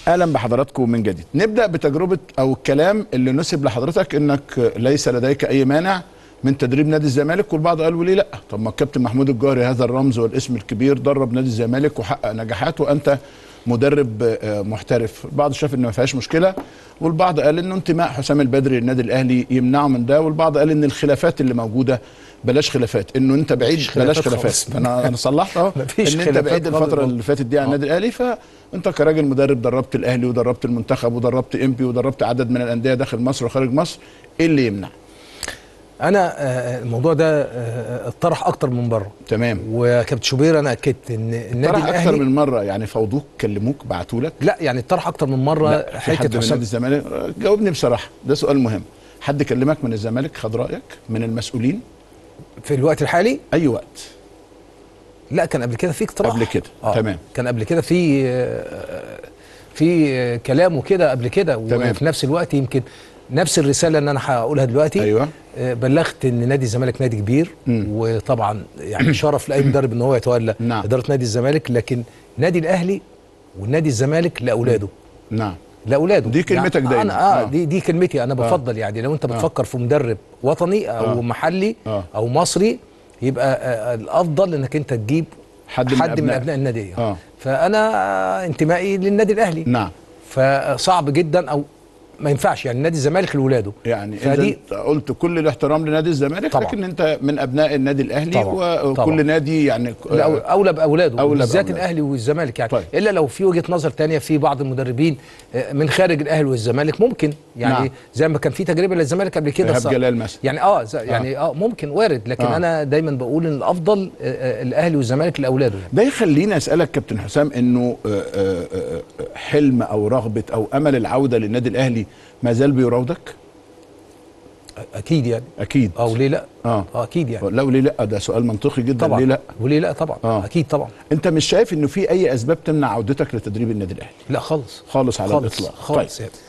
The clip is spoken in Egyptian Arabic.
اهلا بحضراتكم من جديد نبدا بتجربه او الكلام اللي نسب لحضرتك انك ليس لديك اي مانع من تدريب نادي الزمالك والبعض قال وليه لا طب ما الكابتن محمود الجوهري هذا الرمز والاسم الكبير درب نادي الزمالك وحقق نجاحات وانت مدرب آه، محترف البعض شاف ان ما فيهاش مشكله والبعض قال انه انتماء حسام البدري للنادي الاهلي يمنعه من ده والبعض قال ان الخلافات اللي موجوده بلاش خلافات انه انت بعيد مفيش بلاش خلافات خلافات خالص. انا انا صلحت اهو مفيش ان انت خلافات بعيد خالص الفتره والله. اللي فاتت دي عن النادي الاهلي فانت كراجل مدرب دربت الاهلي ودربت المنتخب ودربت امبي ودربت عدد من الانديه داخل مصر وخارج مصر ايه اللي يمنع انا آه، الموضوع ده آه، اتطرح اكتر من بره تمام وكابتن شوبير انا اكدت ان النادي طرح اكتر الاهلي من مره يعني فوضوك كلموك بعتوا لك لا يعني اتطرح اكتر من مره لا في حد حته من نادي حسام الزمالك جاوبني بصراحه ده سؤال مهم حد كلمك من الزمالك خد رايك من المسؤولين في الوقت الحالي اي وقت لا كان قبل كده في اقتراح قبل كده، تمام. كان قبل كده في آه، في آه، كلام وكده قبل كده تمام. وفي نفس الوقت يمكن نفس الرساله اللي انا هقولها دلوقتي ايوه آه، بلغت ان نادي الزمالك نادي كبير مم. وطبعا يعني شرف لاي مدرب ان هو يتولى نعم. اداره نادي الزمالك لكن نادي الاهلي والنادي الزمالك لاولاده نعم لاولاده دي كلمتك يعني دايما. انا اه آه. دي دي كلمتي انا بفضل يعني لو انت بتفكر في مدرب وطني او آه. محلي آه. او مصري يبقى آه الافضل انك انت تجيب حد من حد من أبناء. ابناء النادي آه. فانا آه، انتمائي للنادي الاهلي نعم فصعب جدا او ما ينفعش يعني نادي الزمالك لاولاده يعني اذا فدي انت قلت كل الاحترام لنادي الزمالك طبعا. لكن انت من ابناء النادي الاهلي طبعا. وكل طبعا. نادي يعني لا، اولى باولاده أولى بالذات بأولاده. الاهلي والزمالك يعني طيب. طيب. الا لو في وجهه نظر تانية في بعض المدربين آه، من خارج الاهلي والزمالك ممكن يعني نعم. نعم. زي ما كان في تجربه للزمالك قبل كده ايهاب صح. جلال مثلا يعني اه ز- يعني اه, ممكن وارد لكن آه. آه. انا دايما بقول ان الافضل آه، آه، الاهلي والزمالك لاولاده يعني ده يخليني اسالك كابتن حسام انه آه، آه، آه، حلم او رغبه او امل العوده للنادي الاهلي ما زال بيراودك اكيد يعني اكيد اه وليه لا اه اه اكيد يعني لا وليه لا ده سؤال منطقي جدا طبعا ليه لا وليه لا طبعا آه. آه. اكيد طبعا انت مش شايف انه في اي اسباب تمنع عودتك لتدريب النادي الاهلي لا خالص خالص على خالص الاطلاق خالص طيب يعني.